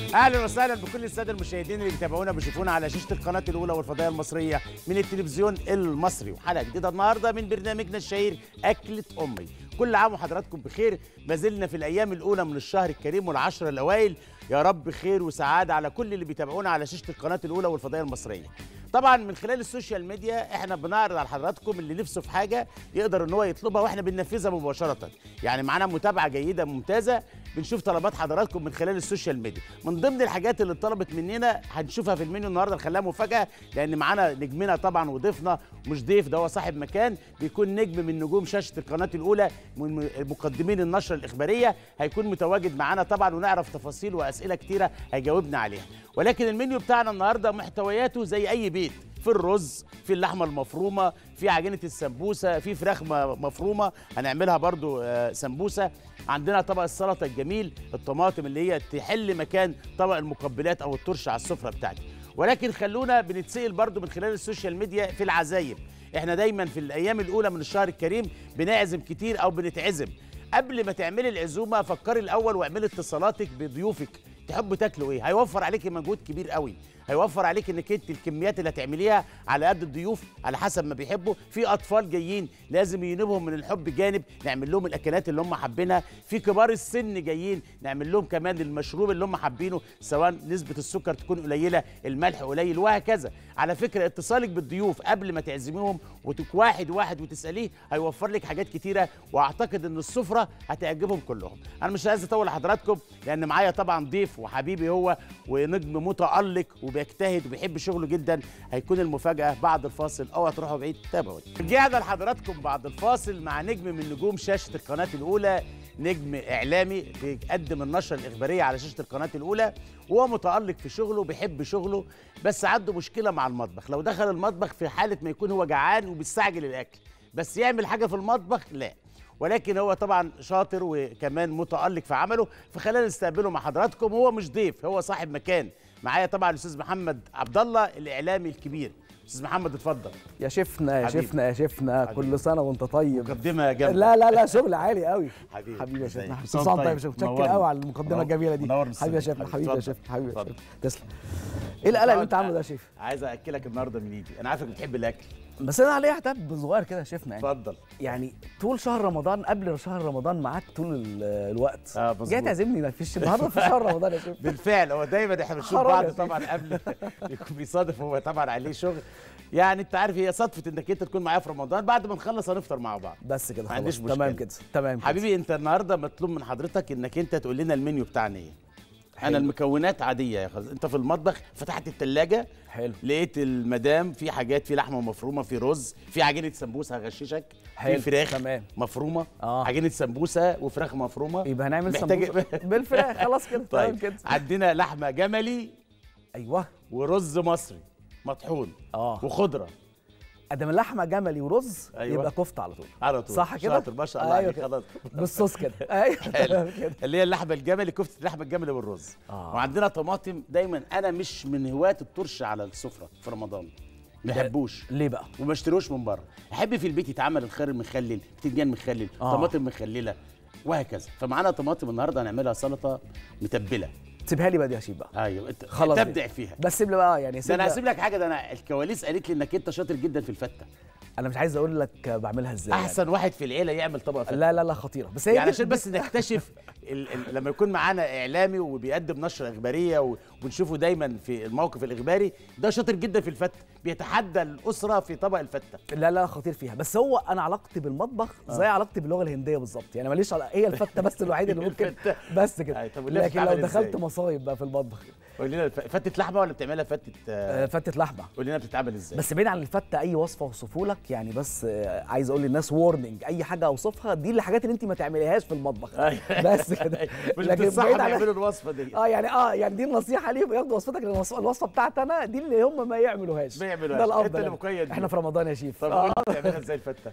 اهلا وسهلا بكل الساده المشاهدين اللي بيتابعونا بيشوفونا على شاشه القناه الاولى والفضائيه المصريه من التلفزيون المصري وحلقه جديده النهارده من برنامجنا الشهير اكله امي كل عام وحضراتكم بخير ما زلنا في الايام الاولى من الشهر الكريم والعشره الاوائل يا رب خير وسعاده على كل اللي بيتابعونا على شاشه القناه الاولى والفضائيه المصريه طبعا من خلال السوشيال ميديا احنا بنعرض على حضراتكم اللي نفسه في حاجه يقدر ان هو يطلبها واحنا بننفذها مباشره يعني معانا متابعه جيده ممتازه بنشوف طلبات حضراتكم من خلال السوشيال ميديا من ضمن الحاجات اللي اتطلبت مننا هنشوفها في المنيو النهارده نخليها مفاجاه لان معانا نجمنا طبعا وضيفنا مش ضيف ده هو صاحب مكان بيكون نجم من نجوم شاشه القناه الاولى من مقدمين النشره الاخباريه هيكون متواجد معانا طبعا ونعرف تفاصيل واسئله كتيره هيجاوبنا عليها ولكن المنيو بتاعنا النهارده محتوياته زي اي بيت في الرز في اللحمه المفرومه في عجينه السمبوسه في فراخ م- مفرومه هنعملها برضو آه، سمبوسه عندنا طبق السلطه الجميل الطماطم اللي هي تحل مكان طبق المقبلات او الترش على السفره بتاعتي ولكن خلونا بنتسال برضو من خلال السوشيال ميديا في العزايم احنا دايما في الايام الاولى من الشهر الكريم بنعزم كتير او بنتعزم قبل ما تعملي العزومه فكري الاول واعملي اتصالاتك بضيوفك تحبوا تاكلوا ايه هيوفر عليكي مجهود كبير قوي هيوفر عليك انك انت الكميات اللي هتعمليها على قد الضيوف على حسب ما بيحبوا في اطفال جايين لازم ينبهم من الحب جانب نعمل لهم الاكلات اللي هم حابينها في كبار السن جايين نعمل لهم كمان المشروب اللي هم حابينه سواء نسبه السكر تكون قليله الملح قليل وهكذا على فكره اتصالك بالضيوف قبل ما تعزميهم وتك واحد واحد وتساليه هيوفر لك حاجات كتيره واعتقد ان السفره هتعجبهم كلهم انا مش عايز اطول حضراتكم لان معايا طبعا ضيف وحبيبي هو ونجم متالق وبيجتهد وبيحب شغله جدا هيكون المفاجاه بعد الفاصل او هتروحوا بعيد تابعوني رجعنا لحضراتكم بعد الفاصل مع نجم من نجوم شاشه القناه الاولى نجم اعلامي بيقدم النشره الاخباريه على شاشه القناه الاولى وهو متالق في شغله بيحب شغله بس عنده مشكله مع المطبخ لو دخل المطبخ في حاله ما يكون هو جعان وبيستعجل الاكل بس يعمل حاجه في المطبخ لا ولكن هو طبعا شاطر وكمان متالق في عمله فخلينا نستقبله مع حضراتكم هو مش ضيف هو صاحب مكان معايا طبعا الاستاذ محمد عبد الله الاعلامي الكبير استاذ محمد اتفضل يا شفنا يا حبيبي. شفنا يا شفنا حبيبي. كل سنه وانت طيب مقدمه جامده لا لا لا شغل عالي قوي حبيبي حبيبي يا ازيك؟ شفنا صوت صوت طيب طيب. يا شفنا متشكر منورني. قوي على المقدمه منور- الجميله دي منور من حبيبي يا السنة. شفنا حبيبي. حبيبي يا اتفضل. شفنا حبيبي يا اتفضل. شفنا تسلم ايه القلق اللي انت عامله ده يا شيف عايز اكلك النهارده من ايدي انا عارفك بتحب الاكل بس انا عليا حتاب صغير كده يا شفنا يعني اتفضل يعني طول شهر رمضان قبل شهر رمضان معاك طول ال- الوقت اه مظبوط. جاي تعزمني ما فيش النهارده في شهر رمضان يا شيف بالفعل هو دايما احنا بنشوف حرام بعض يا سيدي. طبعا قبل بيكون بيصادف هو طبعا عليه شغل يعني انت عارف هي صدفه انك انت تكون معايا في رمضان بعد ما نخلص هنفطر مع بعض بس كده ما عنديش خلاص تمام مشكلة. كده تمام كده. حبيبي انت النهارده مطلوب من حضرتك انك انت تقول لنا المنيو بتاعنا ايه انا المكونات عاديه يا خلاص انت في المطبخ فتحت التلاجة حلو لقيت المدام في حاجات في لحمه مفرومه في رز في عجينه سمبوسه هغششك في حلو، فراخ تمام. مفرومه آه. عجينه سمبوسه وفراخ مفرومه يبقى هنعمل محتاج- سمبوسه بالفراخ خلاص كده تمام طيب كده عندنا لحمه جملي ايوه ورز مصري مطحون اه وخضره ادام اللحمه جملي ورز أيوة. يبقى كفته على طول على طول صح كده؟ شاطر ما شاء الله أيوة عليك كده. خلاص بالصوص كده ايوه تمام كده اللي هي اللحمه الجملي كفته اللحمه الجملي والرز آه. وعندنا طماطم دايما انا مش من هواة الترش على السفره في رمضان ما بحبوش ليه بقى وما اشتروش من بره احب في البيت يتعمل الخيار المخلل بتنجان مخلل آه. طماطم مخلله وهكذا فمعانا طماطم النهارده هنعملها سلطه متبله سيبها لي بقى دي يا شيف بقى ايوه انت خلاص دي. تبدع فيها بس سيب لي بقى يعني ده سيب انا لي هسيب لك حاجه ده انا الكواليس قالت لي انك انت شاطر جدا في الفته انا مش عايز اقول لك بعملها ازاي يعني. احسن واحد في العيله يعمل طبق فته لا لا لا خطيره بس هي يعني دي- عشان بس نكتشف ال ال لما يكون معانا اعلامي وبيقدم نشره اخباريه و- وبنشوفه دايما في الموقف الاخباري ده شاطر جدا في الفته بيتحدى الاسره في طبق الفته لا لا خطير فيها بس هو انا علاقتي بالمطبخ زي علاقتي باللغه الهنديه بالظبط يعني ماليش علاقه هي الفته بس الوحيده اللي ممكن الفتة. بس كده أي، طب واللي لكن لو بتتعمل دخلت إزاي؟ مصايب بقى في المطبخ قول لنا الف- فته لحمه ولا بتعملها فته آه، آه، فتة لحمه قول لنا بتتعمل ازاي بس بعيد عن الفته اي وصفه اوصفه لك يعني بس آه، عايز اقول للناس وورنينج اي حاجه اوصفها دي الحاجات اللي انت ما تعمليهاش في المطبخ بس كده مش لكن بتصحى بعيد عن يعملوا الوصفه دي اه يعني اه يعني دي النصيحه ليهم ياخدوا وصفتك لان الوصفه الوصفة بتاعتي انا دي اللي هم ما يعملوهاش ما يعملوهاش. ده أنت الافضل اللي يعني. مقيد احنا بيه. في رمضان يا شيف طب آه. قول لي بتعملها ازاي الفته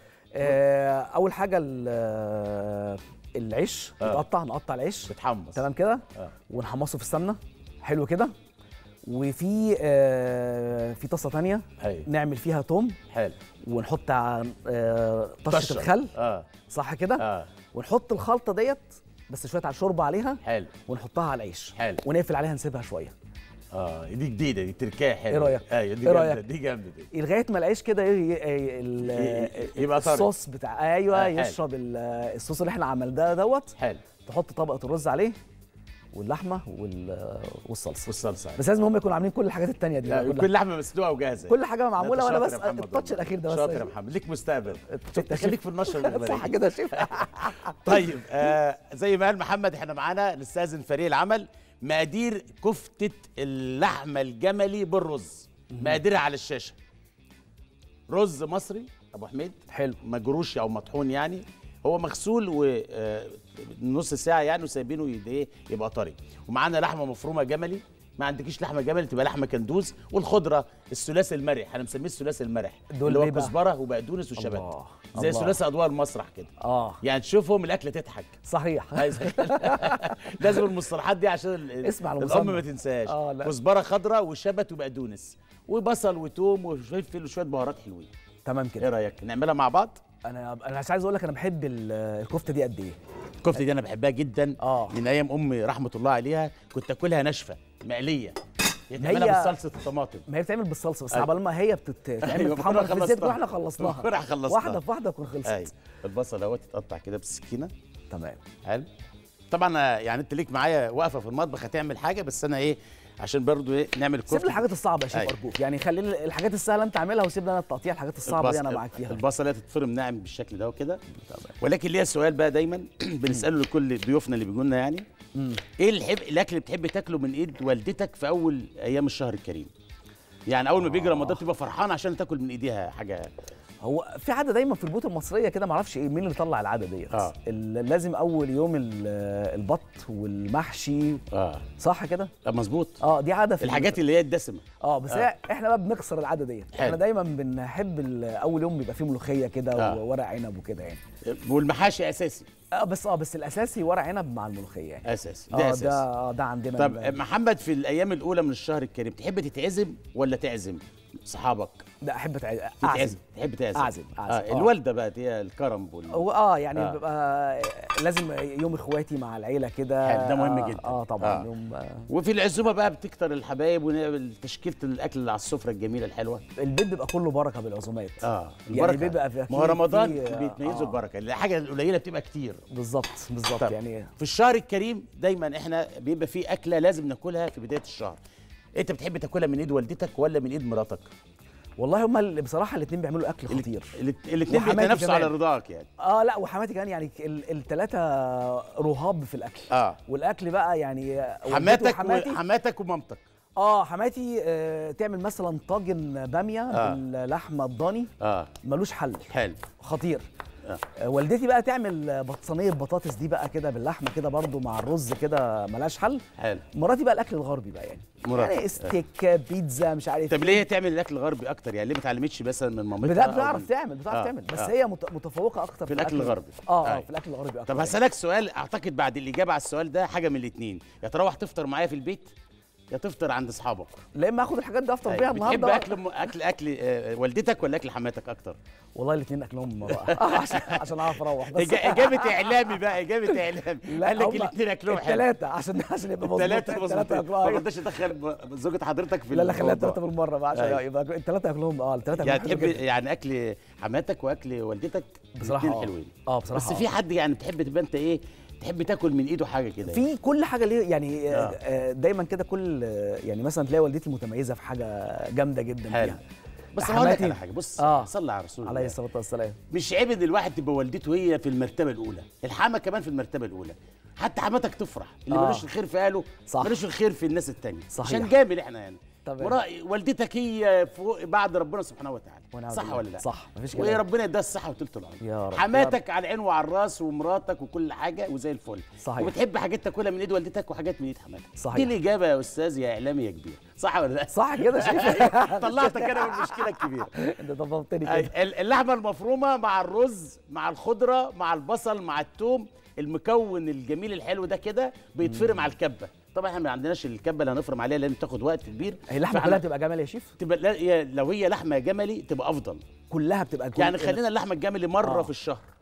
آه اول حاجه ال- آه، العيش آه. يتقطع نقطع العيش بتحمص تمام كده آه. ونحمصه في السمنه حلو كده وفي آه في طاسه تانية ايوه نعمل فيها توم حلو ونحط ع- آه طشه الخل اه صح كده اه ونحط الخلطه ديت بس شويه على شوربه عليها حلو ونحطها على العيش حلو. ونقفل عليها نسيبها شويه اه دي جديده دي تركايه حلوه إيه رأيك؟ ايوه دي إيه جامده رأيك؟ دي جامده دي لغايه ما العيش كده ي- ي- ال- ي- يبقى طري. الصوص بتاع ايوه آه، حلو. يشرب ال- الصوص اللي احنا عملناه دوت حلو تحط طبقه الرز عليه واللحمه وال- والصلصه والصلصه بس لازم هم يكونوا عاملين كل الحاجات التانية دي لا كلها. كل لحمه مسلوقه وجاهزه كل حاجه لا، معموله أنت وانا شاطر بس يا محمد التاتش والله. الاخير ده بس شاطر يا محمد ليك مستقبل التاتش خليك في النشره صح الاخباريه كده يا شيف طيب آه زي ما قال محمد احنا معانا نستاذن فريق العمل مقادير كفته اللحمه الجملي بالرز مقاديرها على الشاشه رز مصري ابو حميد حلو مجروش او مطحون يعني هو مغسول و آه، نص ساعه يعني وسايبينه يد- ايه يبقى طري ومعانا لحمه مفرومه جملي ما عندكيش لحمه جملي تبقى لحمه كندوز والخضره الثلاثي المرح انا مسميه الثلاثي المرح دول اللي هو ليه بقى؟ كزبره وبقدونس وشبت الله، زي الله. ثلاثي اضواء المسرح كده اه يعني تشوفهم الاكله تضحك صحيح عايز لازم المصطلحات دي عشان ال- اسمع الام المسمى. ما تنساهاش آه، لا. كزبره خضراء وشبت وبقدونس وبصل وتوم وفلفل وشويه بهارات حلوين تمام ايه كده رايك نعملها مع بعض انا انا مش عايز اقول لك انا بحب ال- الكفته دي قد ايه الكفته دي انا بحبها جدا آه. من ايام امي رحمه الله عليها كنت اكلها ناشفه مقليه هي- تعملها بصلصه الطماطم ما هي بتتعمل بالصلصه بس أيوة. عبال ما هي بتتعمل أيوة، بتتحمر بكون في الزيت خلصتها. واحنا خلصناها بكون خلصناها. واحده في واحده تكون خلصت ايوه البصل اهوت يتقطع كده بالسكينه تمام حلو طبعا آه، يعني انت ليك معايا واقفه في المطبخ هتعمل حاجه بس انا ايه عشان برضو ايه نعمل سيب كفته لي الحاجات الصعبه يا شيف أيوة. ارجوك يعني خلي لي الحاجات السهله انت اعملها وسيب لي انا التقطيع الحاجات الصعبه دي البصل- انا معاك فيها البصله تتفرم ناعم بالشكل ده وكده ولكن ليا سؤال بقى دايما بنساله لكل ضيوفنا اللي بيجوا لنا يعني ايه الحب الاكل اللي بتحب تاكله من ايد والدتك في اول ايام الشهر الكريم يعني اول ما بيجي رمضان تبقى فرحان عشان تاكل من ايديها حاجه هو في عاده دايما في البيوت المصريه كده ما اعرفش ايه مين اللي طلع العاده ديت آه. ال- لازم اول يوم ال- البط والمحشي اه صح كده طب مظبوط اه دي عاده في الحاجات اللي هي الدسمه اه بس آه. هي احنا بقى بنكسر العاده ديت حلو. احنا دايما بنحب ال- اول يوم بيبقى فيه ملوخيه كده آه. وورق عنب وكده يعني والمحاشي اساسي اه بس اه بس الاساسي ورق عنب مع الملوخيه يعني اساسي ده اه اساسي ده اه ده عندنا طب ال- محمد في الايام الاولى من الشهر الكريم تحب تتعزم ولا تعزم صحابك ده احب أتع- تتعزم اعزم تحب تعزم أعزم، أعزم، آه. آه. الوالده بقى هي الكرم وال... هو اه يعني آه. بيبقى لازم يوم اخواتي مع العيله كده حلو، ده مهم آه جدا. اه طبعا آه. يوم آه وفي العزومه بقى بتكتر الحبايب وتشكيله الاكل اللي على السفره الجميله الحلوه البيت بيبقى كله بركه بالعزومات اه يعني بيبقى في ما هو رمضان في- بيتميزوا آه. البركه الحاجه القليله بتبقى كتير بالظبط بالظبط طب. يعني في الشهر الكريم دايما احنا بيبقى في اكله لازم ناكلها في بدايه الشهر انت بتحب تاكلها من ايد والدتك ولا من ايد مراتك والله هما اللي بصراحه الاثنين بيعملوا اكل خطير الاثنين وحماتي بيتنافسوا على كمان. رضاك يعني اه لا وحماتي كمان يعني الثلاثه رهاب في الاكل اه والاكل بقى يعني والدتي حماتك وحماتي وحماتك ومامتك اه حماتي آه تعمل مثلا طاجن باميه آه. باللحمه الضاني اه ملوش حل حلو خطير آه. آه. والدتي بقى تعمل بط- صينيه بطاطس دي بقى كده باللحمه كده برضو مع الرز كده ملهاش حل حلو مراتي بقى الاكل الغربي بقى يعني مراتك. يعني استيك بيتزا مش عارف طب إيه. ليه تعمل الاكل الغربي اكتر يعني ليه ما اتعلمتش مثلا من مامتها بده أو بتعرف من- تعمل بتعرف آه، تعمل بس آه. هي مت- متفوقه اكتر في الأكل الغربي. اه اه أيوة. في الاكل الغربي اكتر طب يعني. هسألك سؤال اعتقد بعد الاجابه على السؤال ده حاجه من الاثنين يا تروح تفطر معايا في البيت يا تفطر عند اصحابك لا اما اخد الحاجات دي افطر بيها أيوة. بتحب النهارده اكل م... اكل اكل آه، والدتك ولا اكل حماتك اكتر والله الاثنين اكلهم بقى آه، عشان عشان اعرف اروح بس إجا- اجابه اعلامي بقى اجابه اعلامي قال لك الاثنين اكلهم حلو الثلاثه عشان عشان يبقى مظبوط الثلاثه مظبوطين ما ياكلوها رضاش تدخل ب- زوجة حضرتك في لا لا خليها الموضوع. الثلاثه بالمره بقى عشان أيوة. يبقى الثلاثه اكلهم اه الثلاثه يعني اكلهم تحب حلو جدا. يعني اكل حماتك واكل والدتك بصراحه الاتنين اه حلوين اه بصراحه بس في حد يعني بتحب تبقى انت ايه تحب تاكل من ايده حاجه كده يعني. في كل حاجه ليه يعني آه. آه. آه، دايما كده كل آه، يعني مثلا تلاقي والدتي متميزه في حاجه جامده جدا حلو فيها بس هقول لك حماتي- على حاجه بص آه. صلي على رسول عليه الله الصلاه والسلام مش عيب ان الواحد تبقى والدته هي في المرتبه الاولى الحما كمان في المرتبه الاولى حتى حماتك تفرح اللي آه. ملوش الخير في اهله صح. ملوش الخير في الناس التانية صحيح. عشان جامل احنا يعني تمام. ورا والدتك هي فوق بعد ربنا سبحانه وتعالى ونعم صح بالله. ولا لا صح مفيش وهي كلام ربنا يديها الصحه وطولة العمر يا رب، يا حماتك على العين وعلى الراس ومراتك وكل حاجه وزي الفل صحيح. وبتحب حاجات تاكلها من ايد والدتك وحاجات من ايد حماتك صحيح. دي الاجابه يا استاذ يا اعلامي يا كبير صح ولا لا صح كده شايف طلعتك انا من المشكله الكبيره انت ضبطتني أي، كده ال- اللحمه المفرومه مع الرز مع الخضره مع البصل مع الثوم المكون الجميل الحلو ده كده بيتفرم على الكبه طبعا احنا ما عندناش الكبه اللي هنفرم عليها لان بتاخد وقت كبير هي اللحمه فإحنا- كلها بتبقى جمل يا شيف تبقى لا- يا- لو هي لحمه جملي تبقى افضل كلها بتبقى كل يعني خلينا اللحمه الجملي مره آه. في الشهر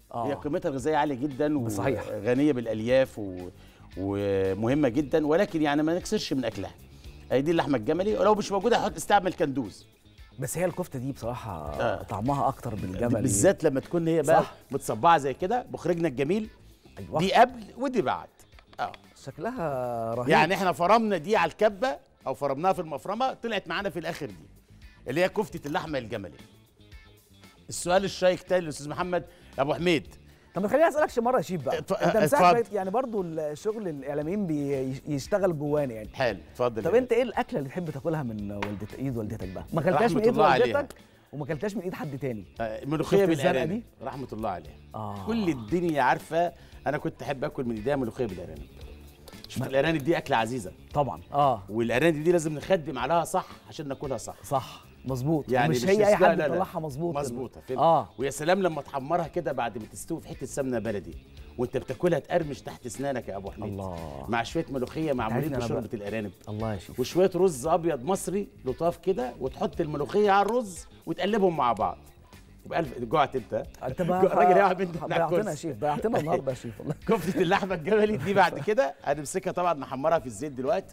آه. هي قيمتها الغذائيه عاليه جدا صحيح. وغنيه بالالياف و... ومهمه جدا ولكن يعني ما نكسرش من اكلها هي دي اللحمه الجملي ولو مش موجوده حط استعمل كندوز بس هي الكفته دي بصراحه آه. طعمها اكتر بالجمل بالذات لما تكون هي بقى صح. متصبعه زي كده مخرجنا الجميل أيوة. دي قبل ودي بعد اه شكلها رهيب يعني احنا فرمنا دي على الكبه او فرمناها في المفرمه طلعت معانا في الاخر دي اللي هي كفته اللحمه الجملي السؤال الشيق تاني للاستاذ محمد ابو حميد طب ما خليني اسالك شي مره يا شيف بقى اتف- انت مساعد اتفضل. بقيت- يعني برضو الشغل الاعلاميين بيشتغل جوانا يعني حلو اتفضل طب يا انت ايه الاكله اللي تحب تاكلها من والدتك ايد والدتك بقى ما اكلتهاش من رحمة ايد الله عليها. والدتك وما اكلتهاش من ايد حد تاني آه، ملوخيه شفت الزرقاء بالارانب دي؟ رحمه الله عليها آه. كل الدنيا عارفه انا كنت احب اكل من ايديها ملوخيه بالارانب شفت الارانب دي اكله عزيزه طبعا اه والارانب دي لازم نخدم عليها صح عشان ناكلها صح صح مظبوط يعني مش هي لا- اي لا- حد لا. يطلعها مظبوط مظبوطه فهمت اه ويا سلام لما تحمرها كده بعد ما تستوي في حته سمنه بلدي وانت بتاكلها تقرمش تحت اسنانك يا ابو حميد الله. مع شويه ملوخيه معمولين عارفني أنا بشوربه الارانب الله يا شيف وشويه رز ابيض مصري لطاف كده وتحط الملوخيه على الرز وتقلبهم مع بعض يبقى الف جوعت انت انت بقى الراجل هيقعد منك على ضيعتنا يا الكرسي. شيف ضيعتنا النهارده يا شيف والله كفته اللحمه الجملي دي بعد كده هنمسكها طبعا نحمرها في الزيت دلوقتي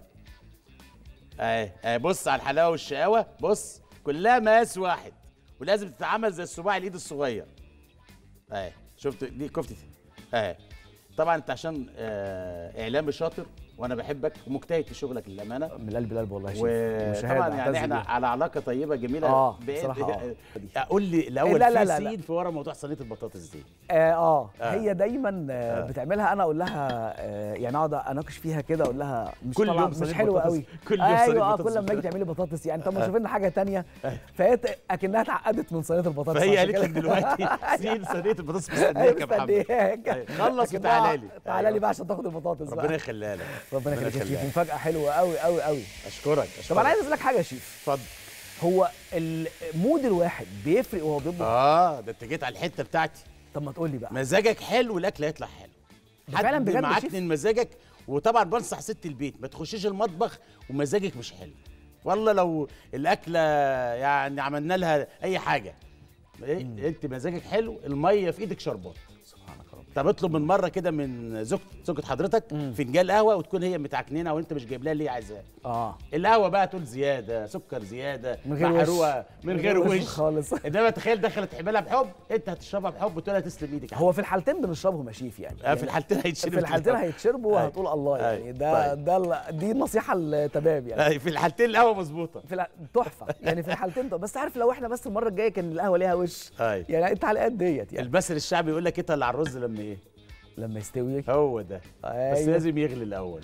اهي اهي بص على الحلاوه والشقاوه بص كلها مقاس واحد ولازم تتعمل زي الصباع الايد الصغير اهي شفت دي كفتة اهي طبعا انت عشان آه اعلامي شاطر وانا بحبك ومجتهد في شغلك للامانه من القلب للقلب والله يا شيف المشاهد وطبعا يعني أعتز احنا بيها. على علاقه طيبه جميله آه، بإيه- بصراحة آه. اقول لي الاول لا، لا، في لا، لا. سين في ورا موضوع صينيه البطاطس دي آه, اه آه. هي دايما آه بتعملها انا اقول لها آه يعني اقعد اناقش فيها كده اقول لها مش كل طبعا يوم مش صينية حلوه بطاطس. قوي كل يوم صينية ايوه اه بطاطس كل لما اجي تعملي بطاطس يعني طب ما شوف لنا حاجه تانية فهي ت- اكنها اتعقدت من صينيه البطاطس فهي عشان قالت لك كده. دلوقتي سين صينيه البطاطس ايوه مستنياك يا محمد مستنياك أيوة. خلص لكن وتعالى بقى- لي تعالى لي أيوة. بقى عشان تاخد البطاطس ربنا بقى يخليها لك ربنا يخليك يا شيف يخليها. مفاجاه حلوه قوي قوي قوي اشكرك طب انا عايز اشكرك اسالك حاجه يا شيف اتفضل هو المود الواحد بيفرق وهو بيطبخ اه ده انت جيت على الحته بتاعتي طب ما تقول لي بقى مزاجك حلو والاكل هيطلع حلو ده فعلاً حد بجد يا معكنن مزاجك وطبعا بنصح ست البيت ما تخشيش المطبخ ومزاجك مش حلو والله لو الاكله يعني عملنا لها اي حاجه إيه؟ انت مزاجك حلو الميه في ايدك شربات سبحانك يا رب طب اطلب من مره كده من زوجة زوجة حضرتك فنجان قهوه وتكون هي متعكننه وانت مش جايب لها اللي هي عايزاه اه القهوه بقى تقول زياده سكر زياده من غير وش. محروقه من غير وش خالص انما تخيل دخلت تحبها بحب انت هتشربها بحب وتقول لها تسلم ايدك يا هو في الحالتين بنشربهم يا شيف يعني آه، في الحالتين هيتشرب في الحالتين هيتشربوا أيوة. وهتقول الله يعني أيوة. ده طيب. ده ال- دي النصيحه التمام يعني أي في الحالتين القهوه مظبوطه في الع- تحفه يعني في الحالتين طب بس عارف لو احنا بس المره الجايه كان القهوه ليها وش أيوة. يعني انت على قد ديت يعني المثل الشعبي يقول لك اتقل على الرز لما ايه لما يستوي هو ده بس أيوة. لازم يغلي الاول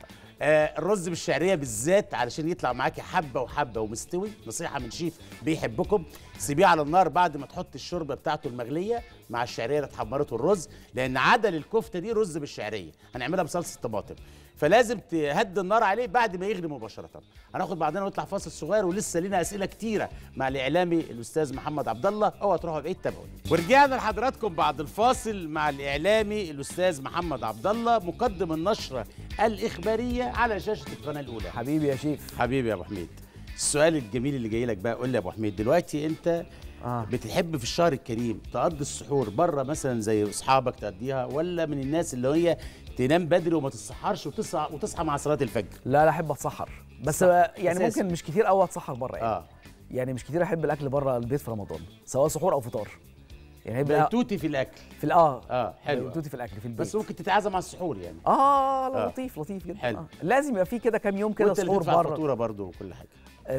آه الرز بالشعريه بالذات علشان يطلع معاكي حبه وحبه ومستوي نصيحه من شيف بيحبكم سيبيه على النار بعد ما تحط الشوربه بتاعته المغليه مع الشعريه اللي اتحمرت والرز لان عدل الكفته دي رز بالشعريه هنعملها بصلصه طماطم فلازم تهدي النار عليه بعد ما يغلي مباشره هناخد بعدين ونطلع فاصل صغير ولسه لنا اسئله كتيره مع الاعلامي الاستاذ محمد عبد الله اوعى تروحوا بعيد تابعوني ورجعنا لحضراتكم بعد الفاصل مع الاعلامي الاستاذ محمد عبد الله مقدم النشره الاخباريه على شاشه القناه الاولى حبيبي يا شيف حبيبي يا ابو حميد السؤال الجميل اللي جاي لك بقى قول لي يا ابو حميد دلوقتي انت آه. بتحب في الشهر الكريم تقضي السحور بره مثلا زي اصحابك تقضيها ولا من الناس اللي هي تنام بدري وما تتسحرش وتصحى وتصحى مع صلاه الفجر لا لا احب اتسحر بس صح. يعني أساسي. ممكن مش كتير قوي اتسحر بره يعني اه يعني مش كتير احب الاكل بره البيت في رمضان سواء سحور او فطار يعني هيبقى بيتوتي في الاكل في ال- اه اه حلو توتي في الاكل في البيت بس ممكن تتعازم على السحور يعني اه لا آه. لطيف لطيف جدا حلو. آه. لازم يبقى في كده كام يوم كده وانت اللي سحور تدفع بره الفاتوره برضه وكل حاجه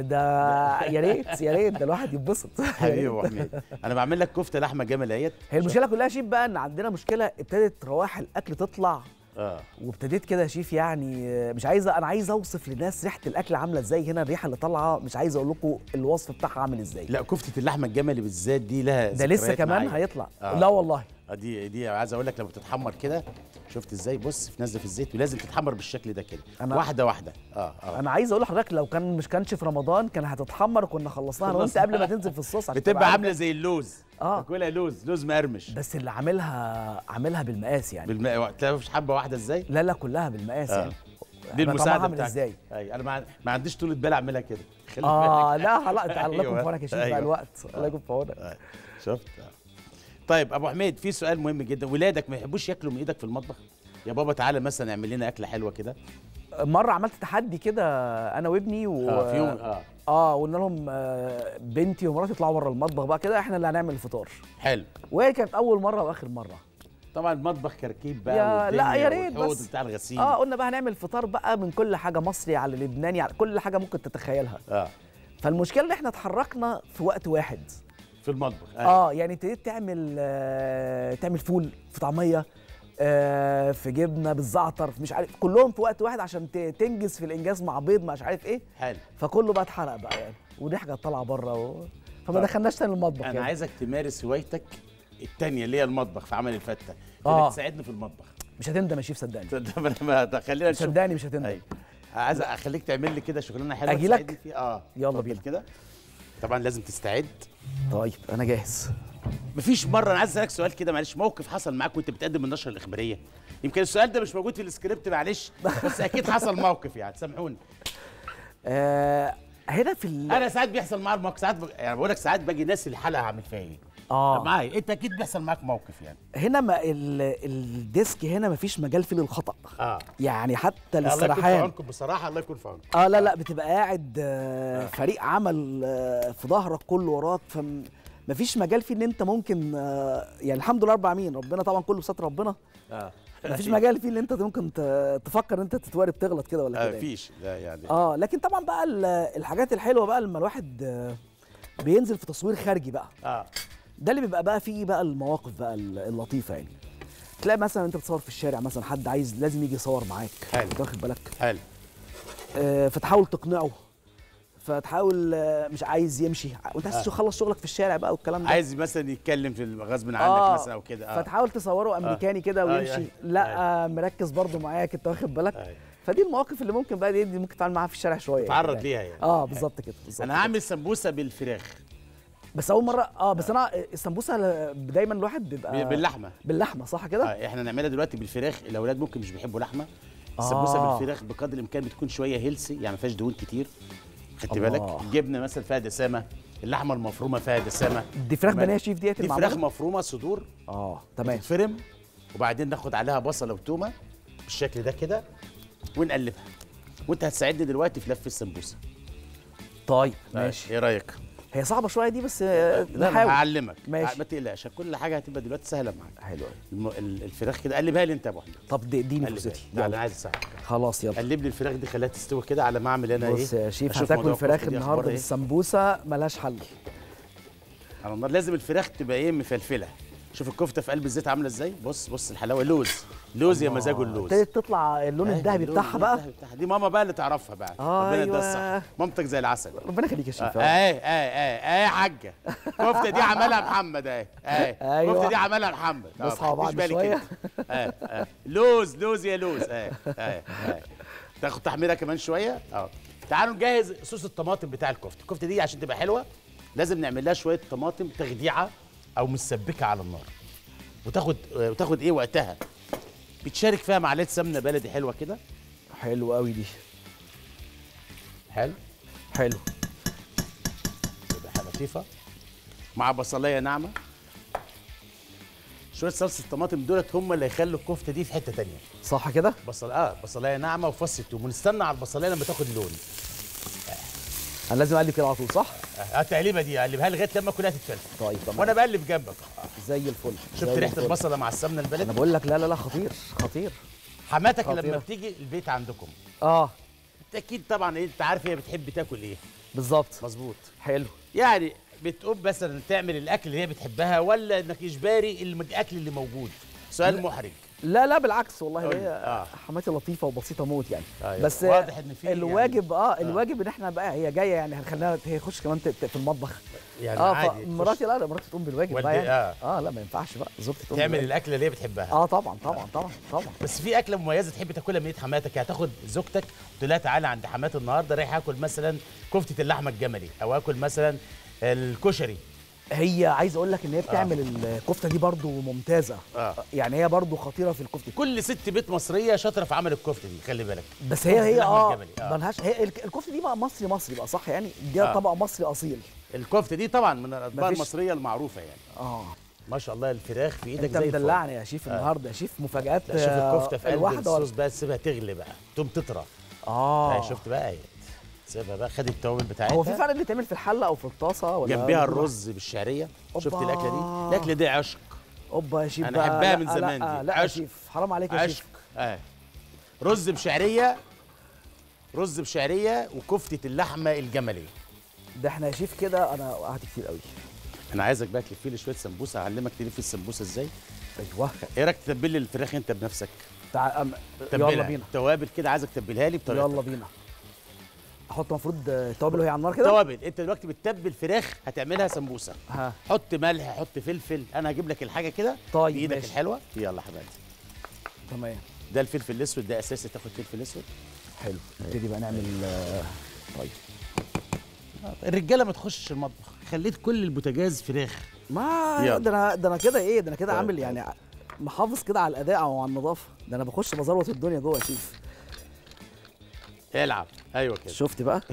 ده يا ريت يا ريت ده الواحد يتبسط حبيبي يا ابو حميد انا بعمل لك كفته لحمه جمل اهيت هي المشكله كلها يا شيف بقى ان عندنا مشكله ابتدت روائح الاكل تطلع اه وابتديت كده يا شيف يعني آه، مش عايزه انا عايز اوصف للناس ريحه الاكل عامله ازاي هنا الريحه اللي طالعه مش عايز اقول لكم الوصف بتاعها عامل ازاي لا كفته اللحمه الجملي بالذات دي لها ده لسه ذكريات كمان معايا. هيطلع آه. لا والله آه، دي دي عايز اقول لك لما بتتحمر كده شفت ازاي بص في نزله في الزيت ولازم تتحمر بالشكل ده كده أنا- واحده واحده اه اه انا عايز اقول لحضرتك لو كان مش كانش في رمضان كان هتتحمر وكنا خلصناها انا وانت خلصنا. قبل ما تنزل في الصوص عشان بتبقى عارف. عامله زي اللوز آه. تاكلها لوز لوز مقرمش بس اللي عاملها عاملها بالمقاس يعني بالماء تلاقي مش حبه واحده ازاي لا لا كلها بالمقاس آه. يعني دي أنا طعمها المساعده عامل بتاعتي ازاي اي انا ما, ما عنديش طولة بال اعملها كده خلي اه بالك. لا خلاص انت الله يكون أيوة. في عونك يا شيخ أيوة. بقى الوقت الله يكون في عونك آه. شفت آه. طيب ابو حميد في سؤال مهم جدا ولادك ما يحبوش ياكلوا من ايدك في المطبخ يا بابا تعالى مثلا اعمل لنا اكله حلوه كده مره عملت تحدي كده انا وابني و اه في يوم اه اه قلنا لهم آه، بنتي ومراتي يطلعوا بره المطبخ بقى كده احنا اللي هنعمل الفطار حلو وهي كانت اول مره واخر مره طبعا المطبخ كركيب بقى يا- لا، والدنيا يا ريت والحوض بس. بتاع الغسيل اه قلنا بقى هنعمل فطار بقى من كل حاجه مصري على لبناني على كل حاجه ممكن تتخيلها اه فالمشكله ان احنا اتحركنا في وقت واحد في المطبخ آه. اه يعني ابتديت تعمل آه تعمل فول في طعميه آه في جبنه بالزعتر في مش عارف كلهم في وقت واحد عشان ت- تنجز في الانجاز مع بيض مش عارف ايه حلو فكله بقى اتحرق بقى يعني ودي حاجه طالعه بره و... فما طب. دخلناش تاني المطبخ انا يعني. عايزك تمارس هوايتك التانية اللي هي المطبخ في عمل الفته آه. انك تساعدني في المطبخ مش هتندم يا شيف صدقني طب أنا ما- ده خلينا نشوف صدقني مش هتندم أيوة. عايز اخليك تعمل لي كده شغلانه حلوه أجي لك؟ تساعدني فيها اه يلا اتفضل بينا. كده طبعا لازم تستعد طيب انا جاهز مفيش مره انا عايز اسالك سؤال كده معلش موقف حصل معاك وانت بتقدم النشره الاخباريه يمكن السؤال ده مش موجود في السكريبت معلش بس اكيد حصل موقف يعني سامحوني آه هنا في ال... انا ساعات بيحصل معايا الموقف ساعات ب... يعني بقول لك ساعات باجي ناس الحلقه هعمل فيها ايه اه معايا انت اكيد بيحصل معاك موقف يعني هنا ما ال... الديسك هنا مفيش مجال فيه للخطا اه يعني حتى الله يكون في الاستراحات عونكم بصراحه الله يكون في عونكم اه لا لا بتبقى قاعد آه فريق عمل آه في ظهرك كله وراك فم مفيش مجال فيه ان انت ممكن آه يعني الحمد لله رب العالمين ربنا طبعا كله بستر ربنا اه مفيش مجال فيه ان انت ممكن ت- تفكر ان انت تتوارب تغلط كده ولا آه، كده يعني. مفيش لا يعني اه لكن طبعا بقى ال- الحاجات الحلوه بقى لما الواحد آه، بينزل في تصوير خارجي بقى اه ده اللي بيبقى بقى فيه بقى المواقف بقى ال- اللطيفه يعني تلاقي مثلا انت بتصور في الشارع مثلا حد عايز لازم يجي يصور معاك حلو. انت واخد بالك حلو آه، فتحاول تقنعه فتحاول آه، مش عايز يمشي وانت عايز تخلص شغلك في الشارع بقى والكلام ده عايز مثلا يتكلم في الم- غصب عنك آه، مثلا او كده اه فتحاول تصوره امريكاني كده آه، ويمشي أيوة. لا آه، مركز برضه معاك انت واخد بالك أيوة. فدي المواقف اللي ممكن بقى دي دي ممكن تتعامل معاها في الشارع شويه تتعرض يعني. ليها يعني اه بالظبط كده بالظبط انا كده. هعمل سمبوسه بالفراخ بس اول مره اه بس انا السمبوسه ل- دايما الواحد بيبقى باللحمه باللحمه صح كده آه احنا نعملها دلوقتي بالفراخ الاولاد ممكن مش بيحبوا لحمه السمبوسه آه. بالفراخ بقدر الامكان بتكون شويه هيلسي يعني ما فيهاش دهون كتير خدت الله. بالك الجبنه مثلا فيها دسامه اللحمه المفرومه فيها دسامه دي فراخ تمام. بانيه شيف ديت دي المعمولة؟ فراخ مفرومه صدور اه تمام تتفرم وبعدين ناخد عليها بصله وتومه بالشكل ده كده ونقلبها وانت هتساعدني دلوقتي في لف السمبوسه طيب ماشي ايه رايك هي صعبه شويه دي بس آه، لا انا نحاول هعلمك ماشي. ما تقلقش كل حاجه هتبقى دلوقتي سهله معاك حلو أوي. الم... ال- الفراخ كده قلبها لي انت يا ابو حميد طب دي- اديني قلبها فرصتي لي. لا انا يلا. عايز اساعدك خلاص يلا قلب لي الفراخ دي خليها تستوي كده على ما اعمل انا ايه بص يا شيف أشوف هتاكل موضوع فراخ الكفتة دي النهارده أخبارها إيه. بالسمبوسه ملهاش حل على النار لازم الفراخ تبقى ايه مفلفله شوف الكفته في قلب الزيت عامله ازاي بص بص الحلاوه لوز لوز يا مزاجه اللوز ابتدت تطلع اللون أيوة، الذهبي اللون بتاعها بقى الذهبي بتاعها. دي ماما بقى اللي تعرفها بقى آه، ربنا يديها أيوة. الصحة. مامتك زي العسل ربنا يخليك يا شيف اه ايه ايه ايه يا حاجه الكفته دي عملها محمد اهي ايه أيوة. الكفته دي عملها محمد آه، نصحى ما بعض تاخديش بالك شوية. انت. اه اه لوز لوز يا لوز ايه ايه ايه تاخد تحميره كمان شويه اه تعالوا نجهز صوص الطماطم بتاع الكفته الكفته دي عشان تبقى حلوه لازم نعمل لها شويه طماطم تخديعه او مسبكه على النار وتاخد آه، وتاخد ايه وقتها بتشارك فيها معلقه سمنه بلدي حلوه كده حلو قوي دي حلو حلو تبقى لطيفه مع بصلايه ناعمه شويه صلصه الطماطم دولت هم اللي هيخلوا الكفته دي في حته تانية صح كده بصل اه بصلايه ناعمه وفص الثوم ونستنى على البصلايه لما تاخد لون انا لازم اقلب كده على طول صح اه التقليبه دي قلبها لغايه لما كلها تتفلفل طيب تمام وانا بقلب جنبك زي الفل شفت زي ريحه الفل. البصله مع السمنه انا البلدي بقول لك لا لا لا خطير خطير حماتك خطيرة. لما بتيجي البيت عندكم اه انت اكيد طبعا ايه انت عارف هي بتحب تاكل ايه بالظبط مظبوط حلو يعني بتقوم مثلا تعمل الاكل اللي هي بتحبها ولا انك اجباري الم- الاكل اللي موجود سؤال محرج لا لا بالعكس والله قول لي. هي آه. حماتي لطيفه وبسيطه موت يعني أيوة. بس واضح إن في الواجب اه الواجب ان احنا بقى هي جايه يعني هنخليها هي تخش كمان ت- ت- في المطبخ يعني اه عادي مراتي لا لا مراتي تقوم بالواجب بقى والدي- يعني آه. اه لا ما ينفعش بقى زوجتي تقوم تعمل بالواجب. الاكله اللي هي بتحبها اه طبعا طبعا طبعا طبعا بس في اكله مميزه تحب تاكلها من ايد حماتك يعني تاخد زوجتك تقول لها تعالى عند حماتي النهارده رايح اكل مثلا كفته اللحمه الجملي او اكل مثلا الكشري هي عايز اقول لك ان هي بتعمل الكفته دي برضو ممتازه آه. يعني هي برضو خطيره في الكفته كل ست بيت مصريه شاطره في عمل الكفته دي خلي بالك بس هي كفتة هي اللحمة اه الجملي، آه. ملهاش هي الك- الكفته دي بقى مصري مصري بقى صح يعني دي آه. طبق مصري اصيل الكفته دي طبعا من الاطباق مفيش- المصريه المعروفه يعني اه ما شاء الله الفراخ في ايدك انت زي الفل مدلعني يا شيف النهارده يا شيف مفاجات لا شوف آه، الكفته في قلب الواحده ولا الصوص بقى سيبها تغلي بقى تقوم تطرى اه آه. شفت بقى اهي سيبها بقى خدت التوابل بتاعتها هو في فرق بيتعمل في الحله او في الطاسه ولا جنبيها ولا- الرز بالشعريه شفت أوبا. الاكله دي الاكله دي عشق اوبا يا شيف أنا بقى أحبها لا، من زمان لا دي. لا يا عشق. شيف حرام عليك يا عشق شيف اه رز بشعريه رز بشعريه وكفته اللحمه الجملي ده احنا يا شيف كده انا وقعت كتير قوي انا عايزك بقى تلفي لي شويه سمبوسه اعلمك تلف السمبوسه ازاي ايوه ايه رايك تتبل لي الفراخ انت بنفسك تعال أم... تبلها يلا بينا توابل كده عايزك تتبلها لي بطريقتك يلا بينا احط المفروض آه، توابل وهي على النار كده توابل انت دلوقتي بتتبل فراخ هتعملها سمبوسه ها حط ملح حط فلفل انا هجيب لك الحاجه كده طيب، بايدك ماشي. الحلوه يلا يا حبايبي تمام ده الفلفل الاسود ده اساسي تاخد فلفل اسود حلو نبتدي بقى نعمل آه، طيب الرجاله ما تخشش المطبخ خليت كل البوتاجاز فراخ ما يلا. ده انا ده انا كده ايه ده انا كده طيب، عامل طيب. يعني محافظ كده على الاداء او على النظافه ده انا بخش بزروت الدنيا جوه يا شيف العب ايوه كده شفت بقى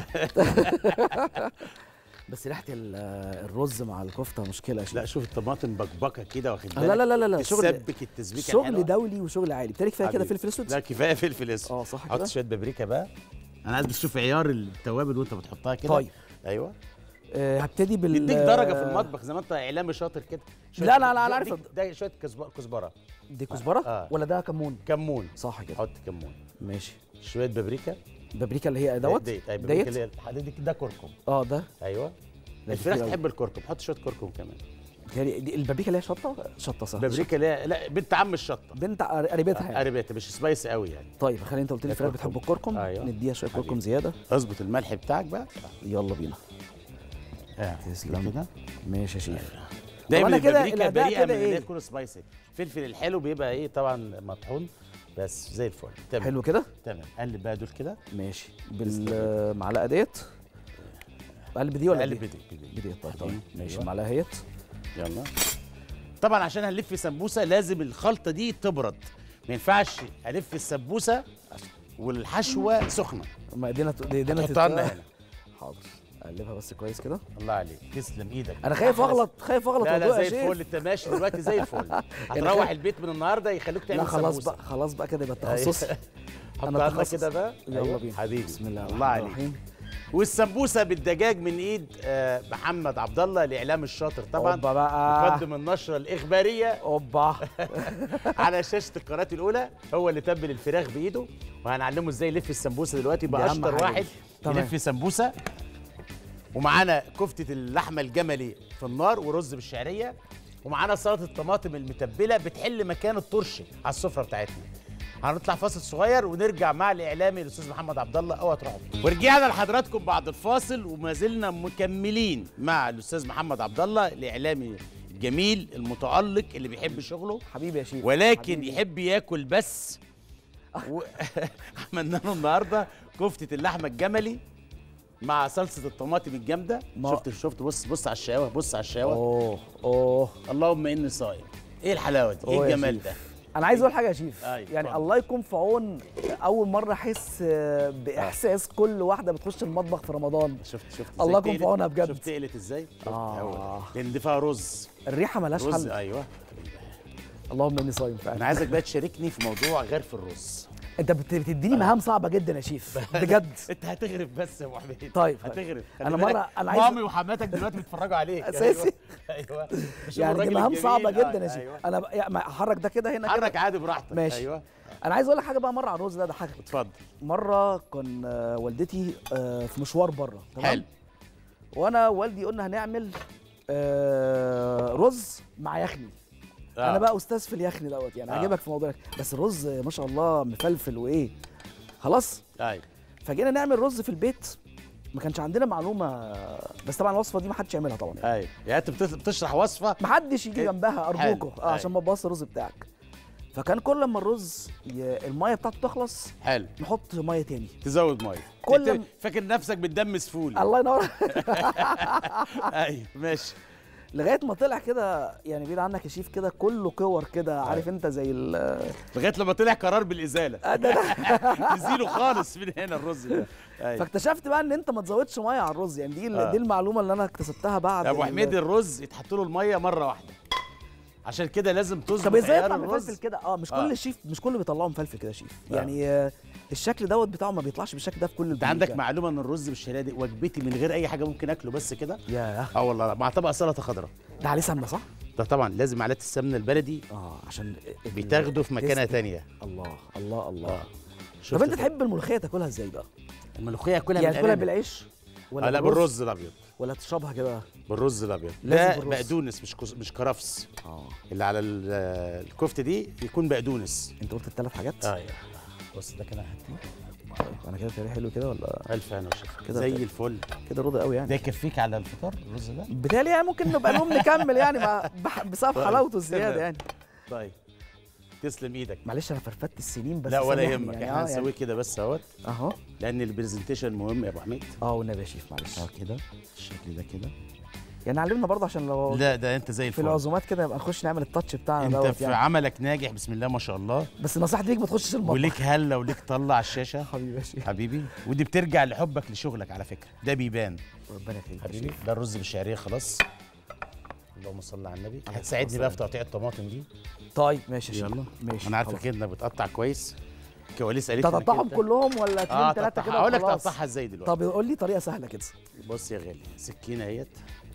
بس ريحه ال- الرز مع الكفته مشكله يا شيف لا شوف الطماطم بكبكه كده واخد لا لا لا لا لا شغل تسبك التسبيكه شغل الحلوة. دولي وشغل عالي بتارك فيها كده حبيبي. فلفل اسود لا كفايه فلفل اسود اه صح حط كده شويه بابريكا بقى انا عايز بس اشوف عيار التوابل وانت بتحطها كده طيب. ايوه آه هبتدي بال يديك درجه في المطبخ زي ما انت اعلامي شاطر كده شوية- لا، لا، لا، أنا ده- عارف. دي- ده شويه كزب- كزبره دي كزبره آه. ولا ده كمون كمون صح كده حط كمون ماشي شويه بابريكا بابريكا اللي هي دوت ديت أيوة، بابريكا ديت اللي هي الحديد دي ده كركم اه ده ايوه لا، الفراخ كتير أوي. تحب الكركم حط شويه كركم كمان بتهيألي دي البابريكا اللي هي شطه شطه صح بابريكا اللي هي لا بنت عم الشطه بنت قر- قريبتها يعني قريبتها مش سبايسي قوي يعني طيب خلينا انت قلت لي الفراخ كركم. بتحب الكركم أيوة. نديها شويه كركم حبيبي. زياده اظبط الملح بتاعك بقى يلا بينا آه. تسلم. كده ماشي يا شيف دايما أنا كده البابريكا الأداء بريئه من كده ان هي إيه؟ تكون سبايسي الفلفل الحلو بيبقى ايه طبعا مطحون بس زي الفل تمام حلو كده تمام قلب بقى دول كده ماشي بالمعلقه ديت قلب دي ولا قلب دي؟ بدي بدي بدي طيب حبيبي. طيب ماشي أيوة. المعلقه اهيت يلا طبعا عشان هنلف سمبوسه لازم الخلطه دي تبرد ما ينفعش الف السمبوسه والحشوه سخنه ما ايدينا ت- ايدينا تحطها تت- لنا هنا حاضر اقلبها بس كويس كده الله عليك تسلم ايدك انا خايف اغلط خايف اغلط لا لا وأدوق يا زي شيف. الفل انت ماشي دلوقتي زي الفل هتروح خايف- البيت من النهارده يخلوك تعمل لا خلاص سمبوسة. بقى خلاص بقى كده يبقى أيوة. التخصص حط أنا عندك تخصص. كده بقى يلا أيوة. بينا حبيبي بسم الله الله الرحمن عليك الرحيم والسمبوسه بالدجاج من ايد آه، محمد عبد الله الاعلام الشاطر طبعا اوبا بقى مقدم النشره الاخباريه اوبا على شاشه القناه الاولى هو اللي تبل الفراخ بايده وهنعلمه ازاي يلف السمبوسه دلوقتي دي بقى أهم اشطر حاجة واحد دي. تمام. يلف سمبوسه ومعانا كفته اللحمه الجملي في النار ورز بالشعريه ومعانا سلطه الطماطم المتبله بتحل مكان الطرش على السفره بتاعتنا هنطلع فاصل صغير ونرجع مع الاعلامي الاستاذ محمد عبد الله اوعى تروحوا ورجعنا لحضراتكم بعد الفاصل وما زلنا مكملين مع الاستاذ محمد عبد الله الاعلامي الجميل المتالق اللي بيحب شغله حبيبي يا شيف ولكن حبيبي. يحب ياكل بس و... عملنا له النهارده كفته اللحمه الجملي مع صلصه الطماطم الجامده ما- شفت شفت بص بص على الشقاوه بص على الشقاوه اوه اوه اللهم اني صايم ايه الحلاوه دي ايه أوه يا الجمال شيف. ده انا عايز اقول حاجه يا شيف أيوة، يعني اتفضل. الله يكون في عون اول مره احس آه، باحساس كل واحده بتخش المطبخ في رمضان شفت شفت الله إزاي يكون في تقلت؟ عونها بجد. شفت تقلت ازاي شفت آه. هو ده. لان دي فيها رز الريحه ملهاش رز حل ايوه اللهم اني صايم انا فعلا عايزك بقى تشاركني في موضوع غير في الرز انت بت- بتديني مهام صعبه جدا يا شيف بجد انت هتغرف بس يا ابو حميد طيب. هتغرف أنا خلي بالك مرة- أنا عايز- مامي وحماتك دلوقتي بيتفرجوا عليك أساسي. ايوه ايوه شوف يعني دي الراجل مهام الجميل. صعبه جدا آه، يا شيف أيوة. انا بق- يعني احرك ده كده هنا كده حرك عادي براحتك ماشي. ايوه انا عايز اقول لك حاجه بقى مره على الرز ده ده حاجه اتفضل مره كان آه، والدتي آه، في مشوار بره تمام حلو وانا والدي قلنا هنعمل آه، رز مع يخني آه. انا بقى استاذ في اليخني دوت يعني آه. عاجبك في موضوع اليخني. بس الرز ما شاء الله مفلفل وايه خلاص ايوه فجينا نعمل رز في البيت ما كانش عندنا معلومه بس طبعا الوصفه دي ما حدش يعملها طبعا يعني. ايوه يعني انت بت- بتشرح وصفه ما حدش يجي حلو. جنبها ارجوكوا حلو. اه عشان ما تبوظش الرز بتاعك فكان كل لما الرز ي... الميه بتاعته تخلص حلو نحط ميه تاني تزود ميه كل انت م- فاكر نفسك بتدمس فول الله ينور ايوه ماشي لغايه ما طلع كده يعني بعيد عنك يا شيف كده كله كور كده عارف انت زي ال لغايه لما طلع قرار بالازاله آه ده ده. نزيله خالص من هنا الرز ده ايوه فاكتشفت بقى ان انت ما تزودش ميه على الرز يعني دي ال- آه. دي المعلومه اللي انا اكتسبتها بعد يا ابو ال- حميد الرز يتحط له الميه مره واحده عشان كده لازم تظبط طب ازاي عيار يطلع الرز مفلفل كده اه مش آه. كل شيف مش كله بيطلعه مفلفل كده يا شيف آه. يعني آه، الشكل دوت بتاعه ما بيطلعش بالشكل ده في كل انت البيوت عندك يعني. معلومه ان الرز بالشعريه دي وجبتي من غير اي حاجه ممكن اكله بس كده ياه اه والله مع طبق سلطه خضراء ده عليه سمنه صح؟ ده طبعا لازم معلقه السمنه البلدي اه عشان ال- بتاخده في مكانه التست. تانية الله الله الله اه طب شفت انت ده؟ تحب الملوخيه تاكلها ازاي بقى؟ الملوخيه اكلها يعني تاكلها بالأرانب. بالعيش آه لا بالرز الابيض ولا تشربها كده؟ بالرز الابيض لازم ده بالرز. بقدونس مش كز- مش كرفس اه اللي على ال- الكفته دي يكون بقدونس انت قلت الثلاث حاجات؟ اه يا بص ده كده هاتيه طيب انا كده تاريخ حلو كده ولا الف انا وشفا كده زي طيب. الفل كده رضا قوي ده يعني يكفيك على الفطار الرز ده بالتالي يعني ممكن نبقى نقوم نكمل يعني مع بح- بسبب طيب. حلاوته الزياده تمام. يعني طيب تسلم ايدك معلش انا فرفدت السنين بس لا ولا سامحني يهمك يعني احنا اه هنسويه يعني كده بس اهوت اهو لان البرزنتيشن مهم يا ابو حميد اه والنبي يا شيف معلش اه كده الشكل ده كده يعني علمنا برضه عشان لو لا ده انت زي في الفل العزومات كده يبقى نخش نعمل التاتش بتاعنا انت دوت في يعني عملك ناجح بسم الله ما شاء الله بس نصيحتي ليك ما تخشش المطبخ وليك هله وليك طلع على الشاشه حبيبي يا شيف حبيبي ودي بترجع لحبك لشغلك على فكره ده بيبان ربنا يخليك يا حبيبي شيف ده الرز بالشعريه خلاص اللهم صل على النبي عليه هتساعدني الصلاة بقى في تقطيع الطماطم دي طيب ماشي يا شيف يلا ماشي انا عارفك خلاص. انك بتقطع كويس كواليس قالت انت لي إنك هتقطعهم أنت- كلهم ولا اتنين اه تلاته تقطعها كده هقول لك وخلاص؟ تقطعها ازاي دلوقتي طب قول لي طريقه سهله كده بص يا غالي سكينه اهيت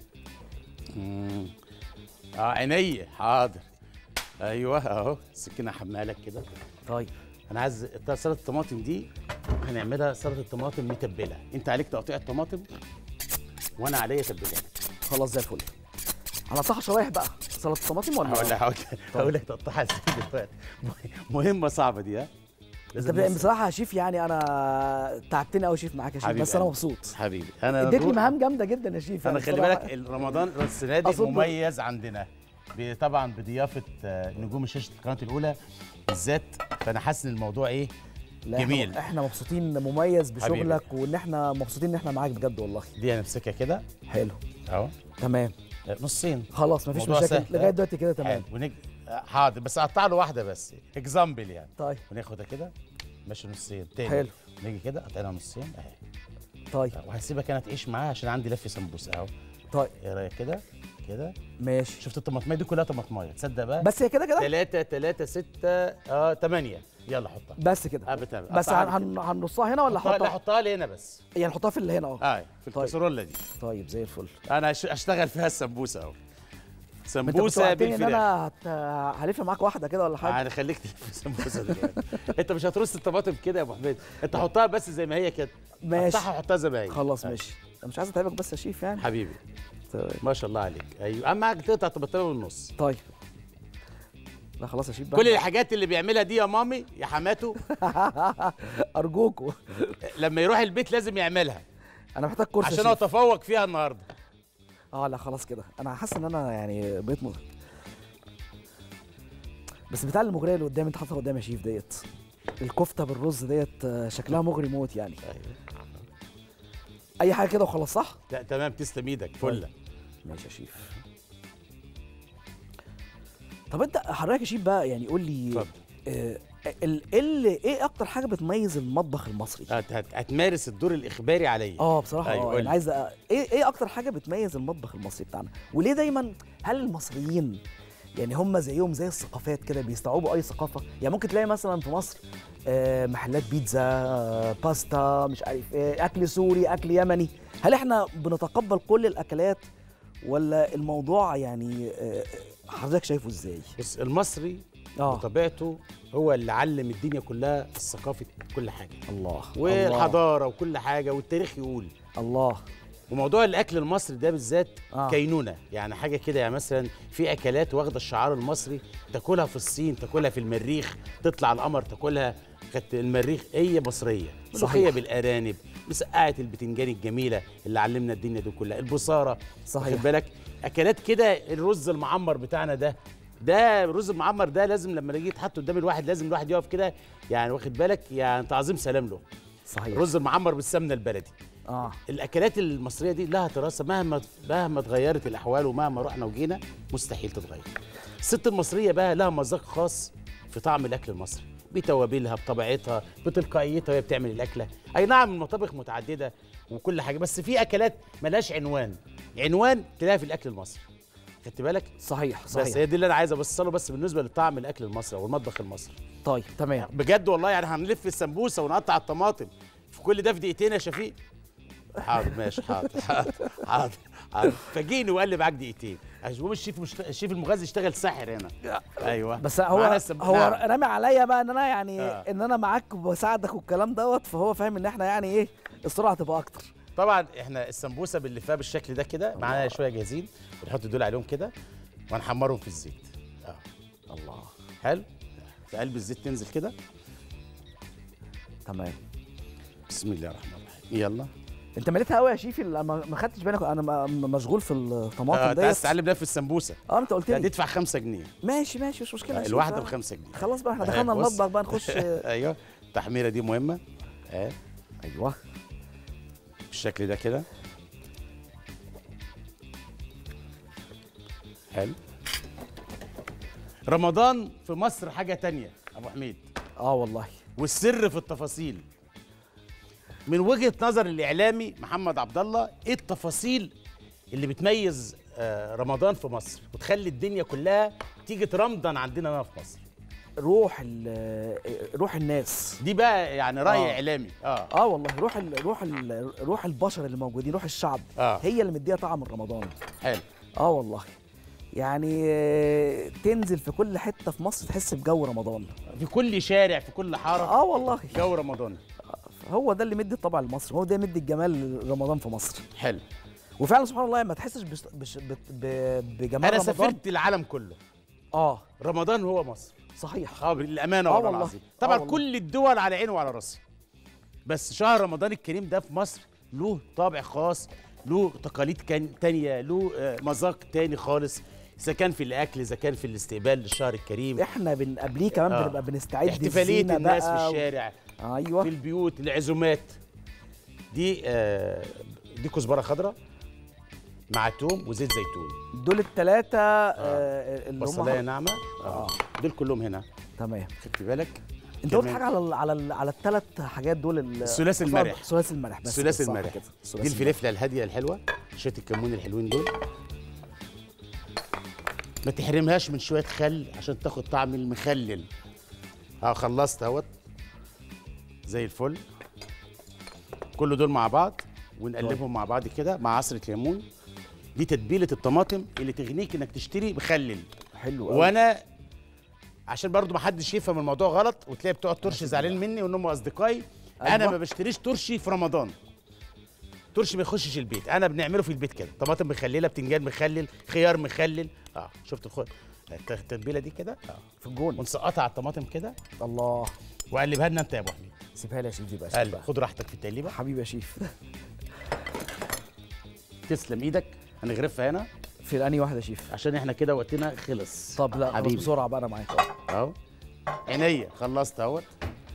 مم. اه عينيا حاضر ايوه اهو السكينه هحملها لك كده طيب انا عايز سلطه الطماطم دي هنعملها سلطه طماطم متبله انت عليك تقطيع الطماطم وانا عليا تبلها خلاص زي الفل هنقطعها شرايح بقى سلطه طماطم ولا هقول لك هقول لك هقول لك تقطعها ازاي دلوقتي مهمه صعبه دي ها انت لازم ب- بصراحه يا شيف يعني انا تعبتني قوي شيف معاك يا شيف حبيبي بس انا قلبي. مبسوط حبيبك انا اديتني دور- مهام جامده جدا يا شيف انا يعني خلي بصراحة. بالك رمضان السنه دي أصب- مميز عندنا ب- طبعا بضيافه آه، نجوم شاشه القناه الاولى بالذات فانا حاسس ان الموضوع ايه لا، إحنا- جميل. احنا مبسوطين مميز حبيبي. بشغلك وان احنا مبسوطين ان احنا معاك بجد والله دي هنمسكها كده حلو اهو تمام آه، نصين خلاص مفيش موضوع مشاكل سهل، لغايه ها؟ دلوقتي كده تمام حلو. ونج... آه، حاضر بس اقطع له واحده بس اكزامبل يعني طيب وناخدها كده ماشي نصين تاني حلو. نيجي كده قطعنا نصين اهي طيب وهسيبك انا تعيش معاها عشان عندي لف سمبوسه اهو طيب ايه رايك كده كده ماشي شفت الطماطميه دي كلها طماطميه تصدق بقى بس هي كده كده ثلاثة ثلاثة ستة اه ثمانية يلا حطها بس كده اه بتمام بس قطعها هن- هن- هنرصها هنا ولا حطها لا حطها حطها لي هنا بس يعني نحطها في اللي هنا اهو اه في طيب. الكسرولة دي طيب زي الفل انا هش- هشتغل فيها السمبوسه اهو ما انت كنت سمبوسه وعدتني ان بالفراخ انا هت... هلف معاك واحده كده ولا حاجه انا خليك تلف سمبوسه دلوقتي انت مش هترص الطماطم كده يا ابو حميد انت حطها بس زي ما هي كده ماشي. قطعها وحطها زي ما هي خلاص آه. ماشي انا مش عايز اتعبك بس يا شيف يعني حبيبي طيب. ما شاء الله عليك ايوه اهم حاجه تقطع الطماطم من النص طيب لا خلاص يا شيف بقى كل الحاجات اللي بيعملها دي يا مامي يا حماته ارجوكوا لما يروح البيت لازم يعملها انا محتاج كورس يا عشان شيف. اتفوق فيها النهارده اه لا خلاص كده انا حاسس ان انا يعني بقيت مغ... بس بتاع المغريه اللي قدامي انت حاططها قدامي يا شيف ديت الكفته بالرز ديت آه، شكلها مغري موت يعني أيوة. اي حاجه كده وخلاص صح لا تمام تسلم ايدك فله ماشي يا شيف طب انت حضرتك يا شيف بقى يعني قول لي اتفضل آه ال ال ايه اكتر حاجه بتميز المطبخ المصري هت- هت- هتمارس الدور الاخباري عليا اه بصراحه أيوة، اه قول يعني لي. عايز أ... ايه ايه اكتر حاجه بتميز المطبخ المصري بتاعنا وليه دايما هل المصريين يعني هم زيهم زي الثقافات كده بيستوعبوا اي ثقافه يعني ممكن تلاقي مثلا في مصر آه، محلات بيتزا آه، باستا مش عارف ايه اكل سوري اكل يمني هل احنا بنتقبل كل الاكلات ولا الموضوع يعني آه، حضرتك شايفه ازاي بص المصري اه بطبيعته هو اللي علم الدنيا كلها الثقافه كل حاجه الله والحضاره وكل حاجه والتاريخ يقول الله وموضوع الاكل المصري ده بالذات آه. آه. كينونه يعني حاجه كده يعني مثلا في اكلات واخده الشعار المصري تاكلها في الصين تاكلها في المريخ تطلع القمر تاكلها كانت المريخ هي مصريه صحيح. ملوخيه بالارانب مسقعه البتنجان الجميله اللي علمنا الدنيا دي كلها البصاره صحيح. واخد بالك اكلات كده الرز المعمر بتاعنا ده ده الرز المعمر ده لازم لما يجي يتحط قدام الواحد لازم الواحد يقف كده يعني واخد بالك يعني تعظيم سلام له صحيح الرز المعمر بالسمنه البلدي اه الاكلات المصريه دي لها دراسه مهما مهما اتغيرت الاحوال ومهما رحنا وجينا مستحيل تتغير الست المصريه بقى لها مذاق خاص في طعم الاكل المصري بتوابلها بطبيعتها بتلقائيتها وهي بتعمل الاكله اي نعم المطابخ متعدده وكل حاجه بس في اكلات ملهاش عنوان عنوان تلاقيها في الاكل المصري خدت بالك صحيح بس صحيح هي دي اللي انا عايز ابص له بس بالنسبه لطعم الاكل المصري او المطبخ المصري طيب تمام بجد والله يعني هنلف السمبوسه ونقطع الطماطم في كل ده في دقيقتين يا شفيق حاضر ماشي حاضر حاضر حاضر حاضر فجيني وقال لي معاك دقيقتين عشان الشيف مشت... الشيف المغذي اشتغل ساحر هنا ايوه بس معانا هو السم- هو نعم. رامي عليا بقى ان انا يعني آه. ان انا معاك وبساعدك والكلام دوت فهو فاهم ان احنا يعني ايه السرعه هتبقى اكتر طبعا احنا السمبوسه بنلفها بالشكل ده كده معانا شويه جاهزين بنحط دول عليهم كده وهنحمرهم في الزيت اه الله حلو في قلب الزيت تنزل كده تمام بسم الله الرحمن الرحيم يلا انت مليتها قوي يا شيفي لا، ما ما خدتش بالك انا م- مشغول في الطماطم آه، انت ديت عايز تتعلم ده في السمبوسه اه انت قلت لا لي تدفع 5 جنيه ماشي ماشي مش مشكله يا شيف. الواحده آه. ب 5 جنيه خلاص بقى احنا آه، دخلنا بص. المطبخ بقى نخش ايوه التحميره دي مهمه اه ايوه بالشكل ده كده حلو رمضان في مصر حاجه تانية ابو حميد اه والله والسر في التفاصيل من وجهه نظر الاعلامي محمد عبد الله ايه التفاصيل اللي بتميز آه، رمضان في مصر وتخلي الدنيا كلها تيجي رمضان عندنا هنا في مصر روح ال- روح الناس دي بقى يعني راي آه. اعلامي اه اه والله روح ال روح ال روح البشر اللي موجودين روح الشعب آه. هي اللي مديها طعم رمضان حلو اه والله يعني آه، تنزل في كل حته في مصر تحس بجو رمضان في كل شارع في كل حاره اه والله جو رمضان هو ده اللي مدي الطبع لمصر هو ده مدي الجمال رمضان في مصر حلو وفعلا سبحان الله ما تحسش بش بش بت- ب- بجمال انا رمضان سافرت العالم كله اه رمضان هو مصر صحيح اه بالامانه آه والله والله. العظيم آه طبعا والله. كل الدول على عيني وعلى راسي بس شهر رمضان الكريم ده في مصر له طابع خاص له تقاليد كان تانية له آه، مذاق تاني خالص اذا كان في الاكل اذا كان في الاستقبال للشهر الكريم احنا بن قبليه كمان آه. بنبقى بنستعد احتفاليه الزينة الناس في بقى و- الشارع ايوه في البيوت العزومات دي آه دي كزبره خضراء مع توم وزيت زيتون دول الثلاثه آه. اللي بصلايه هم ناعمه اه دول كلهم هنا تمام خدت بالك انت قلت كمان حاجه على ال على ال على الثلاث حاجات دول ال- الثلاثي المرح. ثلاثي المرح بس ثلاثي صح المرح كده. دي ثلاثي المرح. الفلفله الهاديه الحلوه شويه الكمون الحلوين دول ما تحرمهاش من شويه خل عشان تاخد طعم المخلل اه خلصت اهوت زي الفل كل دول مع بعض ونقلبهم مع بعض كده مع عصره ليمون دي تتبيله الطماطم اللي تغنيك انك تشتري مخلل حلو قوي وانا عشان برضو ما حدش يفهم الموضوع غلط وتلاقي بتوع الترشي زعلانين مني وان هم اصدقائي انا أيوة. ما بشتريش ترشي في رمضان ترشي ما يخشش البيت انا بنعمله في البيت كده طماطم مخلله بتنجان مخلل خيار مخلل اه شفت الخ... التتبيله دي كده اه في الجون ونسقطها على الطماطم كده الله وقلبها لنا انت يا ابو حميد سيبها لي يا شيف دي بقى شيف قلب بقى. خد راحتك في التقليبه حبيبي يا شيف تسلم ايدك هنغرفها هنا في الاني واحده يا شيف عشان احنا كده وقتنا خلص طب لا خلاص حبيبي بسرعه بقى انا معاك أهو. اهو عينيا خلصت اهوت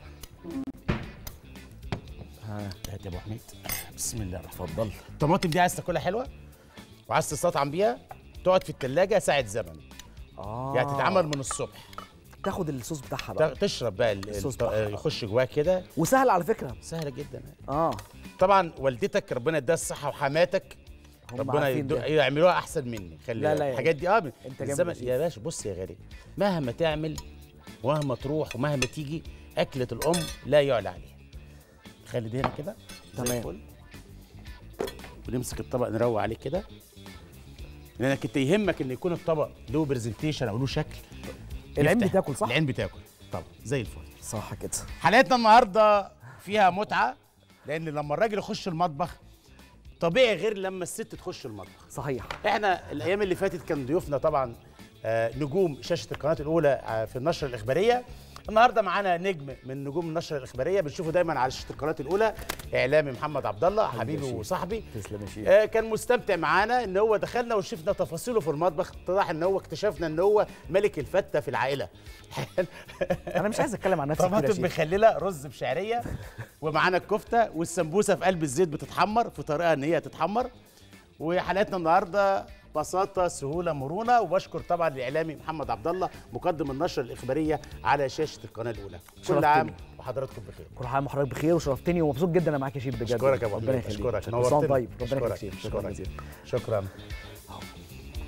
ها هات يا ابو حميد بسم الله الرحمن اتفضل الطماطم دي عايز تاكلها حلوه وعايز تستطعم بيها تقعد في التلاجة ساعة زمن اه يعني تتعمل من الصبح تاخد الصوص بتاعها بقى ت- تشرب بقى ال- الصوص الط- بتاعها. يخش جواها كده وسهل على فكره سهلة جدا اه طبعا والدتك ربنا يديها الصحة وحماتك هم ربنا عارفين يدو... ده. يعملوها احسن مني خلي لا، بالك. لا، الحاجات دي اه انت جامد الزمن يا شيخ. يا باشا بص يا غالي مهما تعمل ومهما تروح ومهما تيجي اكلة الام لا يعلى عليها خلي دي هنا كده زي تمام. الفل. ونمسك الطبق نروق عليه كده لانك انت يهمك ان يكون الطبق له برزنتيشن او له شكل العين يفتح. بتاكل صح العين بتاكل طبعا زي الفل صح كده حلقتنا النهارده فيها متعه لان لما الراجل يخش المطبخ طبيعي غير لما الست تخش المطبخ صحيح احنا الايام اللي فاتت كان ضيوفنا طبعا آه، نجوم شاشه القناه الاولى آه، في النشره الاخباريه النهارده معانا نجم من نجوم النشره الاخباريه بنشوفه دايما على شاشه القناه الاولى اعلامي محمد عبد الله حبيبي شيخ. وصاحبي تسلم يا شيخ آه، كان مستمتع معانا ان هو دخلنا وشفنا تفاصيله في المطبخ اتضح ان هو اكتشفنا ان هو ملك الفته في العائله انا مش عايز اتكلم عن نفسي كتير يا طماطم شيخ مخلله رز بشعريه ومعانا الكفته والسمبوسه في قلب الزيت بتتحمر في طريقه ان هي تتحمر وحلقتنا النهارده بساطه سهوله مرونه وبشكر طبعا الاعلامي محمد عبد الله مقدم النشره الاخباريه على شاشه القناه الاولى كل شرفتني. عام وحضراتكم بخير كل عام وحضرتك بخير وشرفتني ومبسوط جدا انا معاك يا شيف بجد اشكرك يا ابو ربنا حميد يخليك اشكرك كل سنة وأنت نورتنا طيب ربنا يخليك اشكرك يا شيخ. شكرا اشكرك جزيلا شكرا